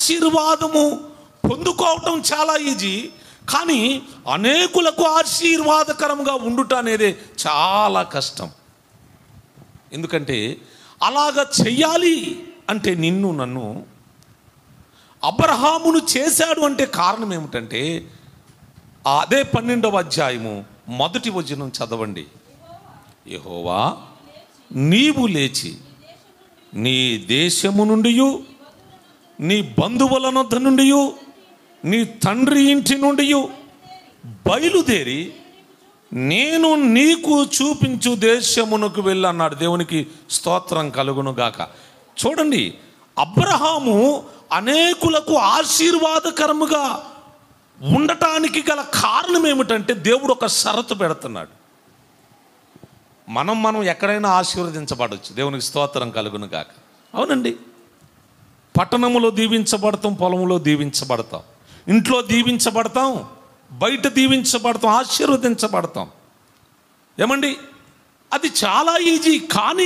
ఆశీర్వాదము పొందుకోవటం చాలా ఈజీ కానీ అనేకులకు ఆశీర్వాదకరంగా ఉండుట అనేది చాలా కష్టం ఎందుకంటే అలాగ చెయ్యాలి అంటే నిన్ను నన్ను అబ్రహామును చేశాడు అంటే కారణం ఏమిటంటే ఆ అదే పన్నెండవ అధ్యాయము మొదటి వచనం చదవండి యహోవా నీవు లేచి నీ దేశము నుండి నీ బంధువుల నొద్ద నుండి నీ తండ్రి ఇంటి నుండి బయలుదేరి నేను నీకు చూపించు దేశమునకు వెళ్ళన్నాడు దేవునికి స్తోత్రం కలుగును గాక చూడండి అబ్రహాము అనేకులకు ఆశీర్వాదకరముగా ఉండటానికి గల కారణం ఏమిటంటే దేవుడు ఒక షరతు పెడుతున్నాడు మనం మనం ఎక్కడైనా ఆశీర్వదించబడవచ్చు దేవునికి స్తోత్రం కలుగును గాక అవునండి పట్టణములో దీవించబడతాం పొలంలో దీవించబడతాం ఇంట్లో దీవించబడతాం బయట దీవించబడతాం ఆశీర్వదించబడతాం ఏమండి అది చాలా ఈజీ కానీ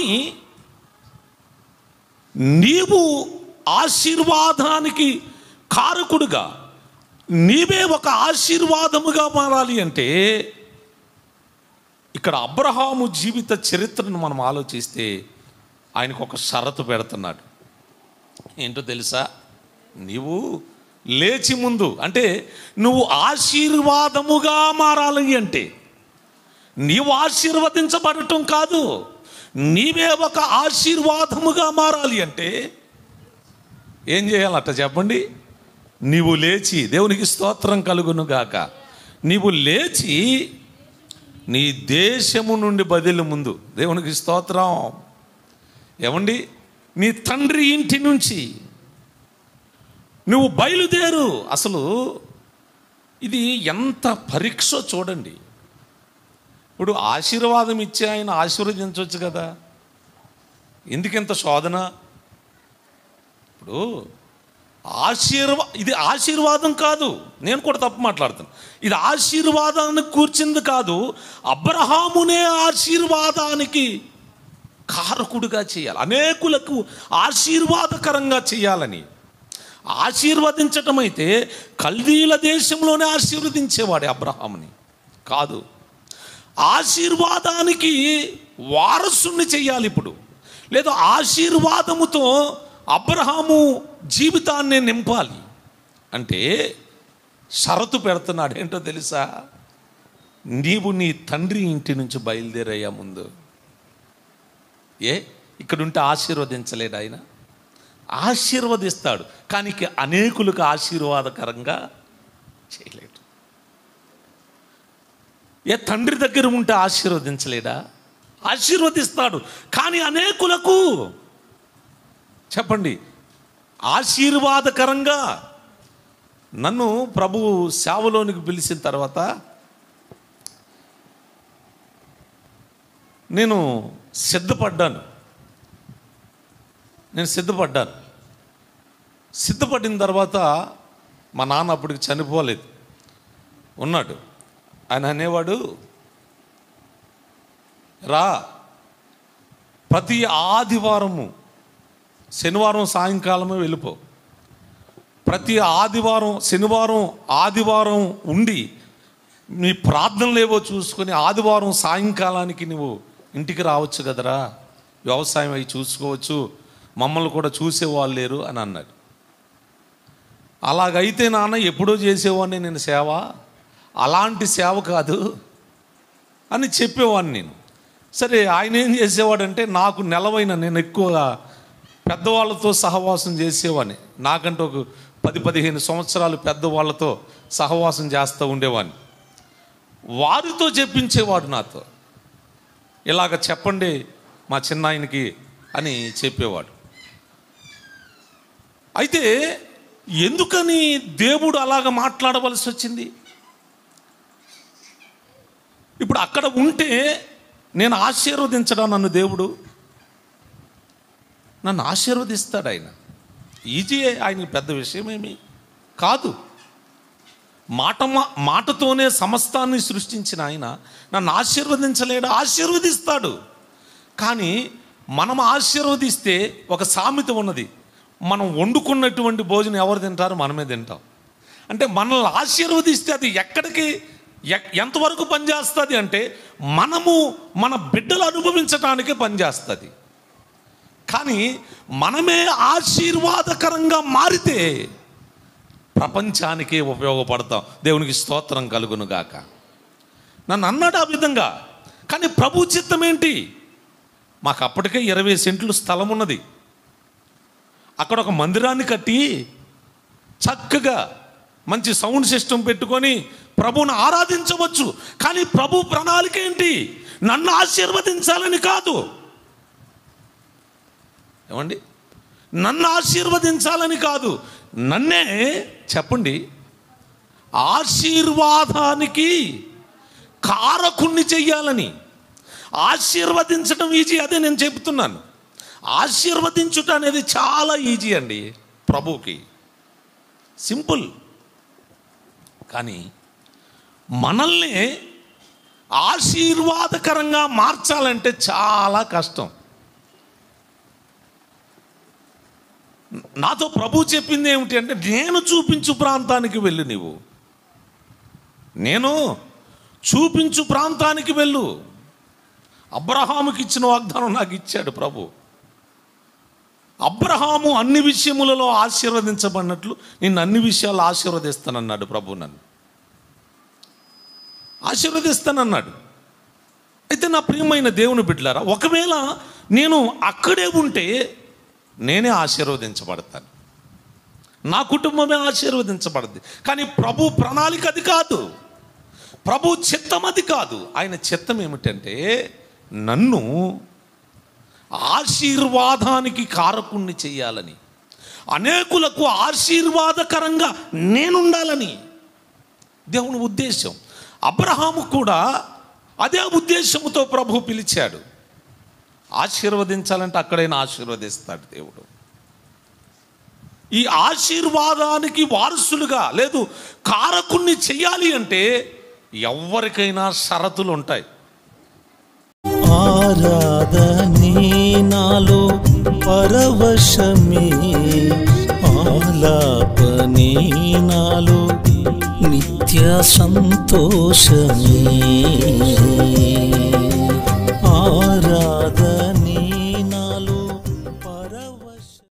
నీవు ఆశీర్వాదానికి కారకుడుగా నీవే ఒక ఆశీర్వాదముగా మారాలి అంటే ఇక్కడ అబ్రహాము జీవిత చరిత్రను మనం ఆలోచిస్తే ఆయనకు ఒక షరతు పెడుతున్నాడు ఏంటో తెలుసా నీవు లేచి ముందు అంటే నువ్వు ఆశీర్వాదముగా మారాలి అంటే నీవు ఆశీర్వదించబడటం కాదు నీవే ఒక ఆశీర్వాదముగా మారాలి అంటే ఏం చేయాలట చెప్పండి నీవు లేచి దేవునికి స్తోత్రం కలుగును గాక నీవు లేచి నీ దేశము నుండి బదిలి ముందు దేవునికి స్తోత్రం ఏమండి నీ తండ్రి ఇంటి నుంచి నువ్వు బయలుదేరు అసలు ఇది ఎంత పరీక్ష చూడండి ఇప్పుడు ఆశీర్వాదం ఇచ్చి ఆయన ఆశీర్వదించవచ్చు కదా ఎందుకింత శోధన ఇప్పుడు ఆశీర్వా ఇది ఆశీర్వాదం కాదు నేను కూడా తప్పు మాట్లాడుతాను ఇది ఆశీర్వాదానికి కూర్చింది కాదు అబ్రహామునే ఆశీర్వాదానికి కారకుడుగా చేయాలి అనేకులకు ఆశీర్వాదకరంగా చేయాలని ఆశీర్వదించటం అయితే కల్దీల దేశంలోనే ఆశీర్వదించేవాడే అబ్రహాముని కాదు ఆశీర్వాదానికి వారసుని చేయాలి ఇప్పుడు లేదా ఆశీర్వాదముతో అబ్రహాము జీవితాన్ని నింపాలి అంటే షరతు పెడుతున్నాడు ఏంటో తెలుసా నీవు నీ తండ్రి ఇంటి నుంచి బయలుదేరయ్యా ముందు ఏ ఇక్కడుంటే ఆశీర్వదించలేడు ఆయన ఆశీర్వదిస్తాడు కానీ ఇక అనేకులకు ఆశీర్వాదకరంగా చేయలేడు ఏ తండ్రి దగ్గర ఉంటే ఆశీర్వదించలేడా ఆశీర్వదిస్తాడు కానీ అనేకులకు చెప్పండి ఆశీర్వాదకరంగా నన్ను ప్రభు సేవలోనికి పిలిచిన తర్వాత నేను సిద్ధపడ్డాను నేను సిద్ధపడ్డాను సిద్ధపడిన తర్వాత మా నాన్న అప్పటికి చనిపోలేదు ఉన్నాడు ఆయన అనేవాడు రా ప్రతి ఆదివారము శనివారం సాయంకాలమే వెళ్ళిపో ప్రతి ఆదివారం శనివారం ఆదివారం ఉండి నీ ప్రార్థనలు ఏవో చూసుకొని ఆదివారం సాయంకాలానికి నువ్వు ఇంటికి రావచ్చు కదరా వ్యవసాయం అవి చూసుకోవచ్చు మమ్మల్ని కూడా చూసేవాళ్ళు లేరు అని అన్నాడు అలాగైతే నాన్న ఎప్పుడో చేసేవాడిని నేను సేవ అలాంటి సేవ కాదు అని చెప్పేవాడిని నేను సరే ఆయన ఏం చేసేవాడంటే నాకు నెలవైన నేను ఎక్కువగా పెద్దవాళ్ళతో సహవాసం చేసేవాడిని నాకంటే ఒక పది పదిహేను సంవత్సరాలు పెద్దవాళ్ళతో సహవాసం చేస్తూ ఉండేవాడిని వారితో చెప్పించేవాడు నాతో ఇలాగ చెప్పండి మా చిన్నాయనకి అని చెప్పేవాడు అయితే ఎందుకని దేవుడు అలాగ మాట్లాడవలసి వచ్చింది ఇప్పుడు అక్కడ ఉంటే నేను ఆశీర్వదించడం నన్ను దేవుడు నన్ను ఆశీర్వదిస్తాడు ఆయన ఈజీ ఆయనకి పెద్ద విషయమేమి కాదు మాట మా- మాటతోనే సమస్తాన్ని సృష్టించిన ఆయన నన్ను ఆశీర్వదించలేడు ఆశీర్వదిస్తాడు కానీ మనం ఆశీర్వదిస్తే ఒక సామెత ఉన్నది మనం వండుకున్నటువంటి భోజనం ఎవరు తింటారు మనమే తింటాం అంటే మనల్ని ఆశీర్వదిస్తే అది ఎక్కడికి ఎక్- ఎంతవరకు పనిచేస్తుంది అంటే మనము మన బిడ్డలు అనుభవించటానికే పనిచేస్తుంది కానీ మనమే ఆశీర్వాదకరంగా మారితే ప్రపంచానికే ఉపయోగపడతాం దేవునికి స్తోత్రం కలుగును గాక నన్ను అన్నాడు ఆ విధంగా కానీ ప్రభు చిత్తం ఏంటి మాకు అప్పటికే ఇరవై సెంట్లు స్థలం ఉన్నది అక్కడ ఒక మందిరాన్ని కట్టి చక్కగా మంచి సౌండ్ సిస్టమ్ పెట్టుకొని ప్రభువును ఆరాధించవచ్చు కానీ ప్రభు ప్రణాళిక ఏంటి నన్ను ఆశీర్వదించాలని కాదు ఏమండి నన్ను ఆశీర్వదించాలని కాదు నన్నే చెప్పండి ఆశీర్వాదానికి కారకుణ్ణి చెయ్యాలని ఆశీర్వదించడం ఈజీ అదే నేను చెబుతున్నాను ఆశీర్వదించుట అనేది చాలా ఈజీ అండి ప్రభువుకి సింపుల్ కానీ మనల్ని ఆశీర్వాదకరంగా మార్చాలంటే చాలా కష్టం నాతో ప్రభు చెప్పింది ఏమిటి అంటే నేను చూపించు ప్రాంతానికి వెళ్ళు నీవు నేను చూపించు ప్రాంతానికి వెళ్ళు అబ్రహాముకి ఇచ్చిన వాగ్దానం నాకు ఇచ్చాడు ప్రభు అబ్రహాము అన్ని విషయములలో ఆశీర్వదించబడినట్లు నిన్ను అన్ని విషయాలు ఆశీర్వదిస్తానన్నాడు ప్రభు నన్ను ఆశీర్వదిస్తానన్నాడు అయితే నా ప్రియమైన దేవుని బిడ్డలారా ఒకవేళ నేను అక్కడే ఉంటే నేనే ఆశీర్వదించబడతాను నా కుటుంబమే ఆశీర్వదించబడద్ది కానీ ప్రభు ప్రణాళిక అది కాదు ప్రభు చిత్తం అది కాదు ఆయన చిత్తం ఏమిటంటే నన్ను ఆశీర్వాదానికి కారకుణ్ణి చేయాలని అనేకులకు ఆశీర్వాదకరంగా నేనుండాలని దేవుని ఉద్దేశం అబ్రహాము కూడా అదే ఉద్దేశముతో ప్రభు పిలిచాడు ఆశీర్వదించాలంటే అక్కడైనా ఆశీర్వదిస్తాడు దేవుడు ఈ ఆశీర్వాదానికి వారసులుగా లేదు కారకుణ్ణి చెయ్యాలి అంటే ఎవరికైనా షరతులు ఉంటాయి ఆరాధనే నాలో పరవశమే ఆలాపనే నాలో నిత్య సంతోషమే